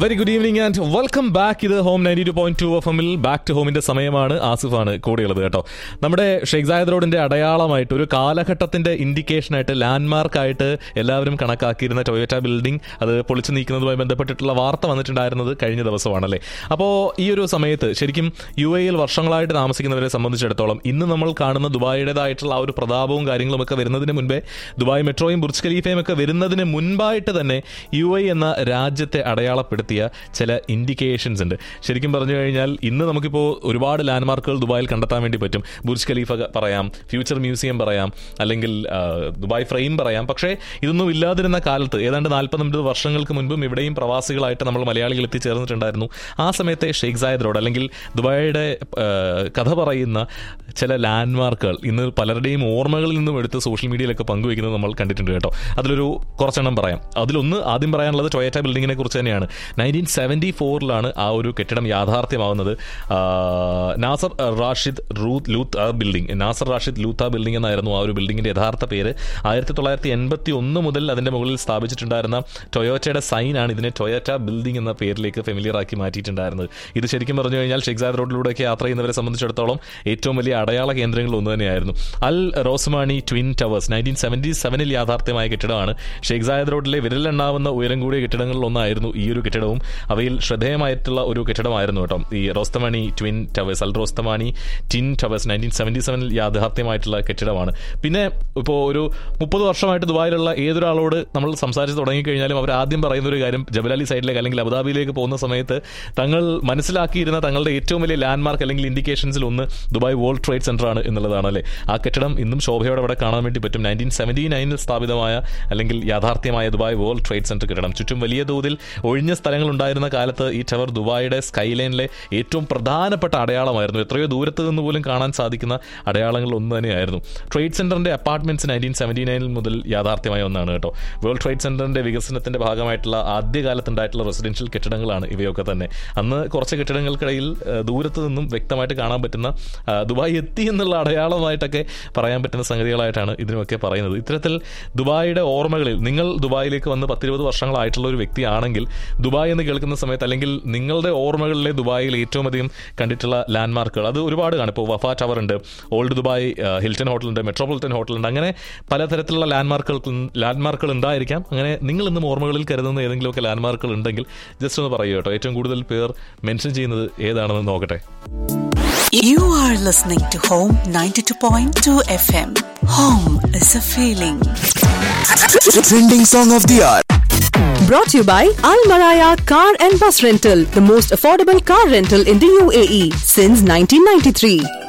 Very good evening and welcome back ഇത് home ninety two point two F എമ്മിൽ back to ഹോമിന്റെ സമയമാണ് ആസിഫാണ് കൂടെയുള്ളത് കേട്ടോ നമ്മുടെ ഷെയ്ഖ് സായദ് റോഡിന്റെ അടയാളമായിട്ട് ഒരു കാലഘട്ടത്തിന്റെ ഇൻഡിക്കേഷൻ ആയിട്ട് ലാൻഡ്മാർക്ക് ആയിട്ട് എല്ലാവരും കണക്കാക്കിയിരുന്ന ടൊയോറ്റ ബിൽഡിംഗ് അത് പൊളിച്ചു നീക്കുന്നതുമായി ബന്ധപ്പെട്ടിട്ടുള്ള വാർത്ത വന്നിട്ടുണ്ടായിരുന്നത് കഴിഞ്ഞ ദിവസമാണല്ലേ അപ്പോൾ ഈ ഒരു സമയത്ത് ശരിക്കും യു എയിൽ വർഷങ്ങളായിട്ട് താമസിക്കുന്നവരെ സംബന്ധിച്ചിടത്തോളം ഇന്ന് നമ്മൾ കാണുന്ന ദുബായിയുടേതായിട്ടുള്ള ആ ഒരു പ്രതാപവും കാര്യങ്ങളും ഒക്കെ വരുന്നതിന് മുൻപേ ദുബായ് മെട്രോയും ബുർജ് ഖലീഫയും ഒക്കെ വരുന്നതിന് മുൻപായിട്ട് തന്നെ യു എ എന്ന രാജ്യത്തെ അടയാളപ്പെടുത്തിയ ചില ഇൻഡിക്കേഷൻസ് ഉണ്ട് ശരിക്കും പറഞ്ഞു കഴിഞ്ഞാൽ ഇന്ന് നമുക്കിപ്പോൾ ഒരുപാട് ലാൻഡ്മാർക്കുകൾ ദുബായിൽ കണ്ടെത്താൻ വേണ്ടി പറ്റും ബുർജ് ഖലീഫ പറയാം ഫ്യൂച്ചർ മ്യൂസിയം പറയാം അല്ലെങ്കിൽ ആ, ദുബായ് ഫ്രെയിം പറയാം പക്ഷേ ഇതൊന്നും ഇല്ലാതിരുന്ന കാലത്ത് ഏതാണ്ട് നാൽപ്പത്തൊമ്പത് വർഷങ്ങൾക്ക് മുൻപും ഇവിടെയും പ്രവാസികളായിട്ട് നമ്മൾ മലയാളികൾ എത്തിച്ചേർന്നിട്ടുണ്ടായിരുന്നു ആ സമയത്തെ ഷെയ്ഖ് സായദ് റോഡ് അല്ലെങ്കിൽ ദുബായിയുടെ ആ, കഥ പറയുന്ന ചില ലാൻഡ്മാർക്കുകൾ ഇന്ന് പലരുടെയും ഓർമ്മകളിൽ നിന്നും എടുത്ത് സോഷ്യൽ മീഡിയയിലൊക്കെ പങ്കുവയ്ക്കുന്നത് നമ്മൾ കണ്ടിട്ടുണ്ട് കേട്ടോ അതിലൊരു കുറച്ചെണ്ണം പറയാം അതിലൊന്ന് ആദ്യം പറയാനുള്ളത് ടൊയറ്റ ബിൽഡിങ്ങിനെ കുറിച്ച് തന്നെയാണ് നയൻറ്റീൻ സെവൻറ്റി ഫോറിലാണ് ആ ഒരു കെട്ടിടം യാഥാർത്ഥ്യമാവുന്നത് ആ, Nasser Rashid Ruth Lootah building Nasser Rashid Lootah building എന്നായിരുന്നു ആ ഒരു ബിൽഡിങ്ങിന്റെ യഥാർത്ഥ പേര് ആയിരത്തി തൊള്ളായിരത്തി എൺപത്തി ഒന്ന് മുതൽ അതിന്റെ മുകളിൽ സ്ഥാപിച്ചിട്ടുണ്ടായിരുന്ന ടൊയോറ്റയുടെ സൈനാണ് ഇതിനെ ടൊയോറ്റ ബിൽഡിംഗ് എന്ന പേരിലേക്ക് ഫെമിലിയർ ആക്കി മാറ്റിയിട്ടുണ്ടായിരുന്നത് ഇത് ശരിക്കും പറഞ്ഞു കഴിഞ്ഞാൽ ഷെയ്ഖ്സാദ് റോഡിലൂടെയൊക്കെ യാത്ര ചെയ്യുന്നവരെ സംബന്ധിച്ചിടത്തോളം ഏറ്റവും വലിയ അടയാള കേന്ദ്രങ്ങളിൽ ഒന്ന് തന്നെയായിരുന്നു Al Rostamani twin towers nineteen seventy സെവനിൽ യാഥാർത്ഥ്യമായ കെട്ടിടമാണ് ഷെയ്ഖ് സായദ് റോഡിലെ വിരലെണ്ണാവുന്ന ഉയരം കൂടിയ കെട്ടിടങ്ങളിൽ ഒന്നായിരുന്നു ഈ ഒരു കെട്ടിടവും അവയിൽ ശ്രദ്ധേയമായിട്ടുള്ള ഒരു കെട്ടിടമായിരുന്നു കേട്ടോ ഈ Rostamani twin towers Al Rostamani twin towers nineteen seventy സെവനിൽ യാഥാർത്ഥ്യമായിട്ടുള്ള കെട്ടിടമാണ് പിന്നെ ഇപ്പോൾ ഒരു മുപ്പത് വർഷമായിട്ട് ദുബായിലുള്ള ഏതൊരാളോട് നമ്മൾ സംസാരിച്ച് തുടങ്ങിക്കഴിഞ്ഞാലും അവർ ആദ്യം പറയുന്ന ഒരു കാര്യം ജബലാലി സൈഡിലേക്ക് അല്ലെങ്കിൽ അബുദാബിയിലേക്ക് പോകുന്ന സമയത്ത് തങ്ങൾ മനസ്സിലാക്കിയിരുന്ന തങ്ങളുടെ ഏറ്റവും വലിയ ലാൻഡ്മാർക്ക് അല്ലെങ്കിൽ ഇൻഡിക്കേഷൻസിൽ ഒന്ന് ദുബായ് വേൾഡ് ട്രേഡ് സെന്റർ ആണ് എന്നുള്ളതാണ് അല്ലേ ആ കെട്ടിടം ഇന്നും ശോഭയോടെ അവിടെ കാണാൻ വേണ്ടി പറ്റും നയൻറ്റീൻ സെവൻറ്റി നയനിൽ സ്ഥാപിതമായ അല്ലെങ്കിൽ യാഥാർത്ഥ്യമായ ദുബായ് വേൾഡ് ട്രേഡ് സെന്റർ കെട്ടിടം ചുറ്റും വലിയ തോതിൽ ഒഴിഞ്ഞ സ്ഥലങ്ങൾ ഉണ്ടായിരുന്ന കാലത്ത് ഈ ടവർ ദുബായിയുടെ സ്കൈലൈനിലെ ഏറ്റവും പ്രധാനപ്പെട്ട അടയാളമായിരുന്നു എത്രയോ ദൂരത്ത് നിന്ന് പോലും കാണാൻ സാധിക്കുന്ന അടയാളങ്ങൾ ഒന്ന് തന്നെയായിരുന്നു ട്രേഡ് സെന്ററിന്റെ അപ്പാർട്ട്മെന്റ്സ് നയൻറ്റീൻ സെവൻറ്റി നയനിൽ മുതൽ യാഥാർത്ഥ്യമായ ഒന്നാണ് കേട്ടോ വേൾഡ് ട്രേഡ് സെന്ററിന്റെ വികസനത്തിന്റെ ഭാഗമായിട്ടുള്ള ആദ്യകാലത്തുണ്ടായിട്ടുള്ള റെസിഡൻഷ്യൽ കെട്ടിടങ്ങളാണ് ഇവയൊക്കെ തന്നെ അന്ന് കുറച്ച് കെട്ടിടങ്ങൾക്കിടയിൽ ആ, ദൂരത്ത് നിന്നും വ്യക്തമായിട്ട് കാണാൻ പറ്റുന്ന ആ, ദുബായ് എത്തി എന്നുള്ള അടയാളമായിട്ടൊക്കെ പറയാൻ പറ്റുന്ന സംഗതികളായിട്ടാണ് ഇതിനൊക്കെ പറയുന്നത് ഇത്തരത്തിൽ ദുബായിയുടെ ഓർമ്മകളിൽ നിങ്ങൾ ദുബായിലേക്ക് വന്ന് പത്തിരുപത് വർഷങ്ങളായിട്ടുള്ള ഒരു വ്യക്തിയാണെങ്കിൽ ദുബായ് എന്ന് കേൾക്കുന്ന സമയത്ത് അല്ലെങ്കിൽ നിങ്ങളുടെ ഓർമ്മകളിലെ ദുബായിൽ ഏറ്റവും അധികം കണ്ടിട്ടുള്ള ലാൻഡ്മാർക്കുകൾ അത് ഒരുപാട് കാണും ഇപ്പോൾ വഫ ടവർ ഉണ്ട് ഓൾഡ് ദുബായ് ആ, ഹിൽട്ടൺ ഹോട്ടലുണ്ട് മെട്രോപൊളിറ്റൻ ഹോട്ടലുണ്ട് അങ്ങനെ പലതരത്തിലുള്ള ലാൻഡ്മാർക്കുകൾ ലാൻഡ്മാർക്കുകൾ ഉണ്ടായിരിക്കാം അങ്ങനെ നിങ്ങൾ ഇന്നും ഓർമ്മകളിൽ കരുതുന്ന ഏതെങ്കിലുമൊക്കെ ലാൻഡ്മാർക്കുകൾ ഉണ്ടെങ്കിൽ ജസ്റ്റ് ഒന്ന് പറയൂ കേട്ടോ ഏറ്റവും കൂടുതൽ പേർ മെൻഷൻ ചെയ്യുന്നത് ഏതാണെന്ന് നോക്കട്ടെ You are listening to Home 92.2 FM. Home is a feeling. Trending song of the hour. Brought to you by Al Maraya Car and Bus Rental, the most affordable car rental in the UAE since 1993.